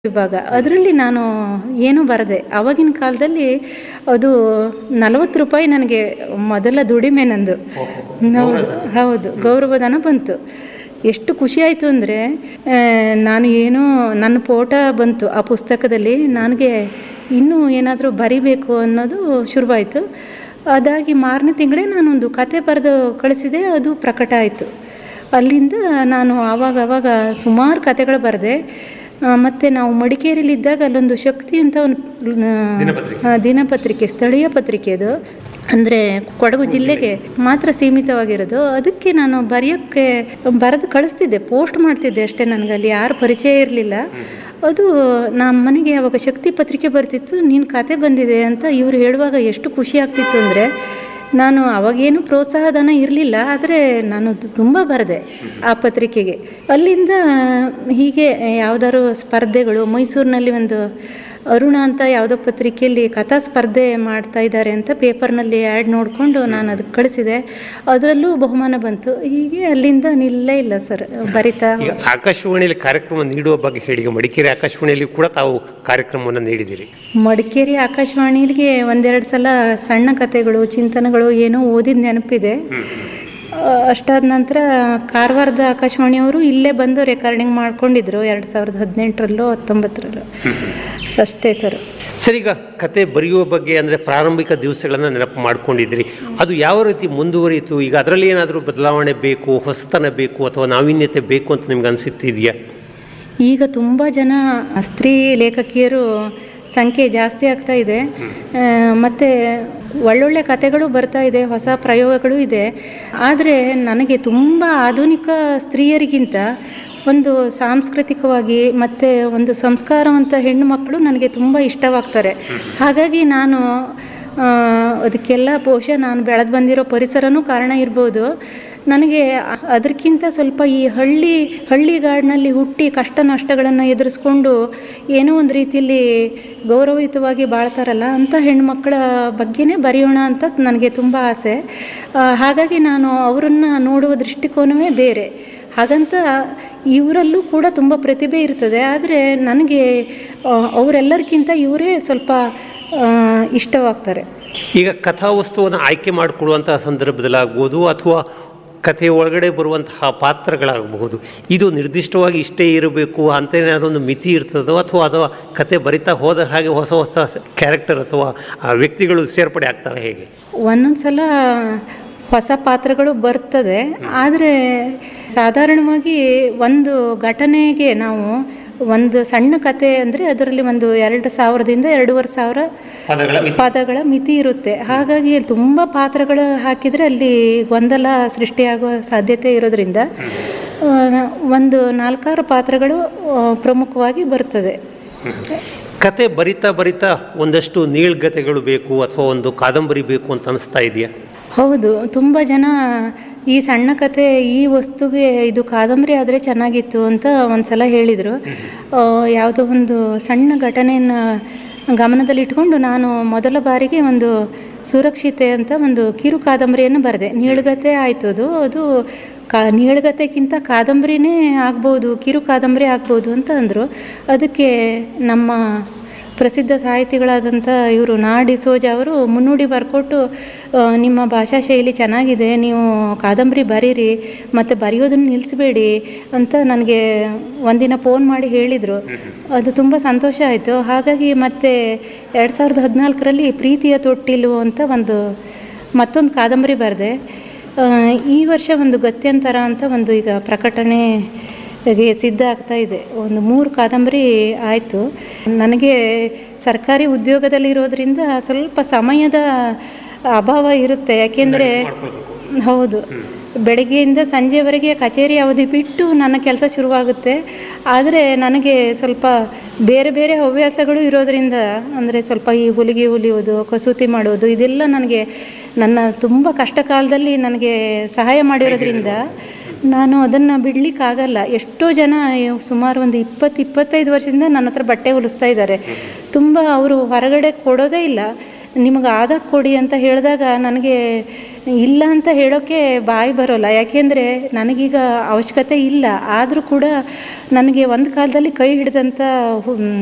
ವಿಭಾಗ ಅದರಲ್ಲಿ ನಾನು ಏನೂ ಬರದೆ ಆವಾಗಿನ ಕಾಲದಲ್ಲಿ ಅದು ನಲವತ್ತು ರೂಪಾಯಿ ನನಗೆ ಮೊದಲ ದುಡಿಮೆ ನಂದು ಹೌದು ಹೌದು ಗೌರವಧನ ಬಂತು ಎಷ್ಟು ಖುಷಿ ಆಯಿತು ಅಂದರೆ ನಾನು ಏನೋ ನನ್ನ ಫೋಟ ಬಂತು ಆ ಪುಸ್ತಕದಲ್ಲಿ ನನಗೆ ಇನ್ನೂ ಏನಾದರೂ ಬರಿಬೇಕು ಅನ್ನೋದು ಶುರುವಾಯಿತು ಅದಾಗಿ ಮಾರನೇ ತಿಂಗಳೇ ನಾನೊಂದು ಕತೆ ಬರೆದು ಕಳಿಸಿದೆ ಅದು ಪ್ರಕಟ ಆಯಿತು ಅಲ್ಲಿಂದ ನಾನು ಆವಾಗ ಆವಾಗ ಸುಮಾರು ಕತೆಗಳು ಬರೆದೆ ಮತ್ತು ನಾವು ಮಡಿಕೇರಿಲಿದ್ದಾಗ ಅಲ್ಲೊಂದು ಶಕ್ತಿ ಅಂತ ಒಂದು ಆ, ದಿನಪತ್ರಿಕೆ ಸ್ಥಳೀಯ ಪತ್ರಿಕೆ ಅದು ಅಂದರೆ ಕೊಡಗು ಜಿಲ್ಲೆಗೆ ಮಾತ್ರ ಸೀಮಿತವಾಗಿರೋದು ಅದಕ್ಕೆ ನಾನು ಬರೆಯೋಕ್ಕೆ ಬರೆದು ಕಳಿಸ್ತಿದ್ದೆ ಪೋಸ್ಟ್ ಮಾಡ್ತಿದ್ದೆ ಅಷ್ಟೇ ನನಗೆ ಅಲ್ಲಿ ಯಾರು ಪರಿಚಯ ಇರಲಿಲ್ಲ ಅದು ನಮ್ಮ ಮನೆಗೆ ಅವಾಗ ಶಕ್ತಿ ಪತ್ರಿಕೆ ಬರ್ತಿತ್ತು ನೀನು ಕತೆ ಬಂದಿದೆ ಅಂತ ಇವರು ಹೇಳುವಾಗ ಎಷ್ಟು ಖುಷಿ ಆಗ್ತಿತ್ತು ಅಂದರೆ ನಾನು ಅವಾಗೇನು ಪ್ರೋತ್ಸಾಹಧನ ಇರಲಿಲ್ಲ ಆದರೆ ನಾನು ತುಂಬ ಬರೆದೆ ಆ ಪತ್ರಿಕೆಗೆ ಅಲ್ಲಿಂದ ಹೀಗೆ ಯಾವುದಾದ್ರು ಸ್ಪರ್ಧೆಗಳು ಮೈಸೂರಿನಲ್ಲಿ ಒಂದು ಅರುಣ ಅಂತ ಯಾವುದೋ ಪತ್ರಿಕೆಯಲ್ಲಿ ಕಥಾ ಸ್ಪರ್ಧೆ ಮಾಡ್ತಾ ಇದ್ದಾರೆ ಅಂತ ಪೇಪರ್ನಲ್ಲಿ ಆ್ಯಡ್ ನೋಡಿಕೊಂಡು ನಾನು ಅದಕ್ಕೆ ಕಳಿಸಿದೆ ಅದರಲ್ಲೂ ಬಹುಮಾನ ಬಂತು ಹೀಗೆ ಅಲ್ಲಿಂದ ನಿಲ್ಲೇ ಇಲ್ಲ ಸರ್ ಬರಿತಾ ಈಗ ಆಕಾಶವಾಣಿಯಲ್ಲಿ ಕಾರ್ಯಕ್ರಮ ನೀಡುವ ಬಗ್ಗೆ ಹೇಳಿ ಈಗ ಮಡಿಕೇರಿ ಆಕಾಶವಾಣಿಯಲ್ಲಿ ಕೂಡ ತಾವು ಕಾರ್ಯಕ್ರಮವನ್ನು ನೀಡಿದ್ದೀರಿ ಮಡಿಕೇರಿ ಆಕಾಶವಾಣಿಗೆ ಒಂದೆರಡು ಸಲ ಸಣ್ಣ ಕಥೆಗಳು ಚಿಂತನೆಗಳು ಏನೋ ಓದಿದ ನೆನಪಿದೆ ಆ, ಅಷ್ಟಾದ ನಂತರ ಕಾರವಾರದ ಆಕಾಶವಾಣಿಯವರು ಇಲ್ಲೇ ಬಂದು ರೆಕಾರ್ಡಿಂಗ್ ಮಾಡ್ಕೊಂಡಿದ್ರು ಎರಡು ಸಾವಿರದ ಹದಿನೆಂಟರಲ್ಲೋ ಹತ್ತೊಂಬತ್ತರಲ್ಲೋ ಅಷ್ಟೇ ಸರ್ ಸರ್ ಈಗ ಕತೆ ಬರೆಯುವ ಬಗ್ಗೆ ಅಂದರೆ ಪ್ರಾರಂಭಿಕ ದಿವಸಗಳನ್ನು ನೆನಪು ಮಾಡ್ಕೊಂಡಿದ್ರಿ ಅದು ಯಾವ ರೀತಿ ಮುಂದುವರಿಯಿತು ಈಗ ಅದರಲ್ಲಿ ಏನಾದರೂ ಬದಲಾವಣೆ ಬೇಕು ಹೊಸತನ ಬೇಕು ಅಥವಾ ನಾವೀನ್ಯತೆ ಬೇಕು ಅಂತ ನಿಮ್ಗೆ ಅನಿಸುತ್ತಿದೆಯಾ ಈಗ ತುಂಬ ಜನ ಸ್ತ್ರೀ ಲೇಖಕಿಯರು ಸಂಖ್ಯೆ ಜಾಸ್ತಿ ಆಗ್ತಾ ಇದೆ ಆ, ಮತ್ತೆ ಒಳ್ಳೊಳ್ಳೆ ಕಥೆಗಳು ಬರ್ತಾ ಇದೆ ಹೊಸ ಪ್ರಯೋಗಗಳು ಇದೆ ಆದರೆ ನನಗೆ ತುಂಬ ಆಧುನಿಕ ಸ್ತ್ರೀಯರಿಗಿಂತ ಒಂದು ಸಾಂಸ್ಕೃತಿಕವಾಗಿ ಮತ್ತು ಒಂದು ಸಂಸ್ಕಾರವಂತ ಹೆಣ್ಣು ಮಕ್ಕಳು ನನಗೆ ತುಂಬ ಇಷ್ಟವಾಗ್ತಾರೆ ಹಾಗಾಗಿ ನಾನು ಆ, ಅದಕ್ಕೆಲ್ಲ ಬಹುಶಃ ನಾನು ಬೆಳೆದು ಬಂದಿರೋ ಪರಿಸರನೂ ಕಾರಣ ಇರ್ಬೋದು ನನಗೆ ಅ- ಅದಕ್ಕಿಂತ ಸ್ವಲ್ಪ ಈ ಹಳ್ಳಿ ಹಳ್ಳಿಗಾಡಿನಲ್ಲಿ ಹುಟ್ಟಿ ಕಷ್ಟ ನಷ್ಟಗಳನ್ನು ಎದುರಿಸ್ಕೊಂಡು ಏನೋ ಒಂದು ರೀತಿಯಲ್ಲಿ ಗೌರವಯುತವಾಗಿ ಬಾಳ್ತಾರಲ್ಲ ಅಂಥ ಹೆಣ್ಮಕ್ಳ ಬಗ್ಗೆನೇ ಬರೆಯೋಣ ಅಂತ ನನಗೆ ತುಂಬ ಆಸೆ ಆ, ಹಾಗಾಗಿ ನಾನು ಅವರನ್ನು ನೋಡುವ ದೃಷ್ಟಿಕೋನವೇ ಬೇರೆ ಹಾಗಂತ ಇವರಲ್ಲೂ ಕೂಡ ತುಂಬ ಪ್ರತಿಭೆ ಇರ್ತದೆ ಆದರೆ ನನಗೆ ಆ, ಅವರೆಲ್ಲರಿಗಿಂತ ಇವರೇ ಸ್ವಲ್ಪ ಆ, ಇಷ್ಟವಾಗ್ತಾರೆ ಈಗ ಕಥಾವಸ್ತುವನ್ನು ಆಯ್ಕೆ ಮಾಡಿಕೊಡುವಂತಹ ಸಂದರ್ಭದಲ್ಲಾಗ್ಬೋದು ಅಥವಾ ಕಥೆ ಒಳಗಡೆ ಬರುವಂತಹ ಪಾತ್ರಗಳಾಗಬಹುದು ಇದು ನಿರ್ದಿಷ್ಟವಾಗಿ ಇಷ್ಟೇ ಇರಬೇಕು ಅಂತ ಏನಾದ್ರು ಒಂದು ಮಿತಿ ಇರ್ತದೋ ಅಥವಾ ಅಥವಾ ಕತೆ ಬರಿತಾ ಹೋದ ಹಾಗೆ ಹೊಸ ಹೊಸ ಕ್ಯಾರೆಕ್ಟರ್ ಅಥವಾ ಆ ವ್ಯಕ್ತಿಗಳು ಸೇರ್ಪಡೆ ಆಗ್ತಾರೆ ಹೇಗೆ ಒಂದೊಂದು ಸಲ ಹೊಸ ಪಾತ್ರಗಳು ಬರ್ತದೆ ಆದರೆ ಸಾಧಾರಣವಾಗಿ ಒಂದು ಘಟನೆಗೆ ನಾವು ಒಂದು ಸಣ್ಣ ಕತೆ ಅಂದರೆ ಅದರಲ್ಲಿ ಒಂದು ಎರಡು ಸಾವಿರದಿಂದ ಎರಡೂವರೆ ಸಾವಿರ ಪದಗಳ ಪದಗಳ ಮಿತಿ ಇರುತ್ತೆ ಹಾಗಾಗಿ ತುಂಬ ಪಾತ್ರಗಳು ಹಾಕಿದರೆ ಅಲ್ಲಿ ಗೊಂದಲ ಸೃಷ್ಟಿಯಾಗುವ ಸಾಧ್ಯತೆ ಇರೋದ್ರಿಂದ ಆ, ಒಂದು ನಾಲ್ಕಾರು ಪಾತ್ರಗಳು ಆ, ಪ್ರಮುಖವಾಗಿ ಬರ್ತದೆ ಕತೆ ಬರಿತಾ ಬರಿತಾ ಒಂದಷ್ಟು ನೀಳ್ಗತೆಗಳು ಬೇಕು ಅಥವಾ ಒಂದು ಕಾದಂಬರಿ ಬೇಕು ಅಂತ ಅನಿಸ್ತಾ ಇದೆಯಾ ಹೌದು ತುಂಬ ಜನ ಈ ಸಣ್ಣ ಕತೆ ಈ ವಸ್ತುಗೆ ಇದು ಕಾದಂಬರಿ ಆದರೆ ಚೆನ್ನಾಗಿತ್ತು ಅಂತ ಒಂದು ಸಲ ಹೇಳಿದರು ಯಾವುದೋ ಒಂದು ಸಣ್ಣ ಘಟನೆಯನ್ನು ಗಮನದಲ್ಲಿಟ್ಕೊಂಡು ನಾನು ಮೊದಲ ಬಾರಿಗೆ ಒಂದು ಸುರಕ್ಷಿತೆ ಅಂತ ಒಂದು ಕಿರು ಕಾದಂಬರಿಯನ್ನು ಬರೆದೆ ನೀಳ್ಗತೆ ಆಯಿತು ಅದು ಅದು ಕಾ ನೀಳ್ಗತೆಗಿಂತ ಕಾದಂಬರಿನೇ ಆಗ್ಬೋದು ಕಿರು ಕಾದಂಬರಿ ಆಗ್ಬೋದು ಅಂತ ಅಂದರು ಅದಕ್ಕೆ ನಮ್ಮ ಪ್ರಸಿದ್ಧ ಸಾಹಿತಿಗಳಾದಂಥ ಇವರು ನಾ ಡಿಸೋಜ ಅವರು ಮುನ್ನುಡಿ ಬರ್ಕೊಟ್ಟು ಆ, ನಿಮ್ಮ ಭಾಷಾ ಶೈಲಿ ಚೆನ್ನಾಗಿದೆ ನೀವು ಕಾದಂಬರಿ ಬರೀರಿ ಮತ್ತು ಬರೆಯೋದನ್ನು ನಿಲ್ಲಿಸಬೇಡಿ ಅಂತ ನನಗೆ ಒಂದಿನ ಫೋನ್ ಮಾಡಿ ಹೇಳಿದರು ಅದು ತುಂಬ ಸಂತೋಷ ಆಯಿತು ಹಾಗಾಗಿ ಮತ್ತೆ ಎರಡು ಸಾವಿರದ ಹದಿನಾಲ್ಕರಲ್ಲಿ ಪ್ರೀತಿಯ ತೊಟ್ಟಿಲು ಅಂತ ಒಂದು ಮತ್ತೊಂದು ಕಾದಂಬರಿ ಬರೆದೆ ಆ, ಈ ವರ್ಷ ಒಂದು ಗತ್ಯಂತರ ಅಂತ ಒಂದು ಈಗ ಪ್ರಕಟಣೆ ಗೆ ಸಿದ್ಧ ಆಗ್ತಾ ಇದೆ ಒಂದು ಮೂರು ಕಾದಂಬರಿ ಆಯಿತು ನನಗೆ ಸರ್ಕಾರಿ ಉದ್ಯೋಗದಲ್ಲಿರೋದ್ರಿಂದ ಸ್ವಲ್ಪ ಸಮಯದ ಅಭಾವ ಇರುತ್ತೆ ಯಾಕೆಂದರೆ ಹೌದು ಬೆಳಗ್ಗೆಯಿಂದ ಸಂಜೆವರೆಗೆ ಕಚೇರಿ ಅವಧಿ ಬಿಟ್ಟು ನನ್ನ ಕೆಲಸ ಶುರುವಾಗುತ್ತೆ ಆದರೆ ನನಗೆ ಸ್ವಲ್ಪ ಬೇರೆ ಬೇರೆ ಹವ್ಯಾಸಗಳು ಇರೋದರಿಂದ ಅಂದರೆ ಸ್ವಲ್ಪ ಈ ಹೊಲಿಗೆ ಹೊಲಿಯೋದು ಕಸೂತಿ ಮಾಡೋದು ಇದೆಲ್ಲ ನನಗೆ ನನ್ನ ತುಂಬ ಕಷ್ಟ ಕಾಲದಲ್ಲಿ ನನಗೆ ಸಹಾಯ ಮಾಡಿರೋದ್ರಿಂದ ನಾನು ಅದನ್ನು ಬಿಡಲಿಕ್ಕಾಗಲ್ಲ ಎಷ್ಟೋ ಜನ ಸುಮಾರು ಒಂದು ಇಪ್ಪತ್ತು ಇಪ್ಪತ್ತೈದು ವರ್ಷದಿಂದ ನನ್ನ ಹತ್ರ ಬಟ್ಟೆ ಹೊಲಿಸ್ತಾ ಇದ್ದಾರೆ ತುಂಬ ಅವರು ಹೊರಗಡೆ ಕೊಡೋದೇ ಇಲ್ಲ ನಿಮಗೆ ಆದಾಗ ಕೊಡಿ ಅಂತ ಹೇಳಿದಾಗ ನನಗೆ ಇಲ್ಲ ಅಂತ ಹೇಳೋಕ್ಕೆ ಬಾಯಿ ಬರೋಲ್ಲ ಯಾಕೆಂದರೆ ನನಗೀಗ ಅವಶ್ಯಕತೆ ಇಲ್ಲ ಆದರೂ ಕೂಡ ನನಗೆ ಒಂದು ಕಾಲದಲ್ಲಿ ಕೈ ಹಿಡಿದಂಥ